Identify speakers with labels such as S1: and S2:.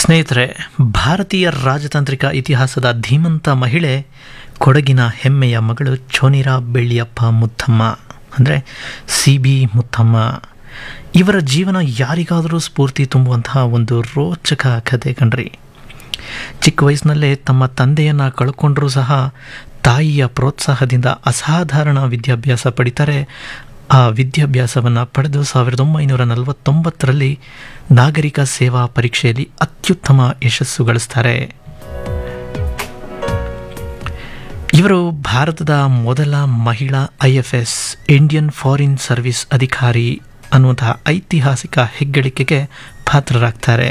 S1: ಸ್ನೇಹಿತರೆ ಭಾರತೀಯ ರಾಜತಾಂತ್ರಿಕ ಇತಿಹಾಸದ ಧೀಮಂತ ಮಹಿಳೆ ಕೊಡಗಿನ ಹೆಮ್ಮೆಯ ಮಗಳು ಚೋನಿರಾ ಬೆಳ್ಳಿಯಪ್ಪ ಮುತ್ತಮ್ಮ ಅಂದರೆ ಸಿ ಬಿ ಮುತ್ತಮ್ಮ ಇವರ ಜೀವನ ಯಾರಿಗಾದರೂ ಸ್ಫೂರ್ತಿ ತುಂಬುವಂತಹ ಒಂದು ರೋಚಕ ಕಥೆ ಕಣ್ರಿ ಚಿಕ್ಕ ವಯಸ್ಸಿನಲ್ಲೇ ತಮ್ಮ ತಂದೆಯನ್ನು ಕಳ್ಕೊಂಡ್ರೂ ಸಹ ತಾಯಿಯ ಪ್ರೋತ್ಸಾಹದಿಂದ ಅಸಾಧಾರಣ ವಿದ್ಯಾಭ್ಯಾಸ ಪಡಿತಾರೆ ಆ ವಿದ್ಯಾಭ್ಯಾಸವನ್ನು ಪಡೆದು ಸಾವಿರದ ಒಂಬೈನೂರ ನಲವತ್ತೊಂಬತ್ತರಲ್ಲಿ ನಾಗರಿಕ ಸೇವಾ ಪರೀಕ್ಷೆಯಲ್ಲಿ ಅತ್ಯುತ್ತಮ ಯಶಸ್ಸು ಗಳಿಸ್ತಾರೆ ಇವರು ಭಾರತದ ಮೊದಲ ಮಹಿಳಾ I F S Indian foreign service ಅಧಿಕಾರಿ ಅನ್ನುವಂತಹ ಐತಿಹಾಸಿಕ ಹೆಗ್ಗಳಿಕೆಗೆ ಪಾತ್ರರಾಗ್ತಾರೆ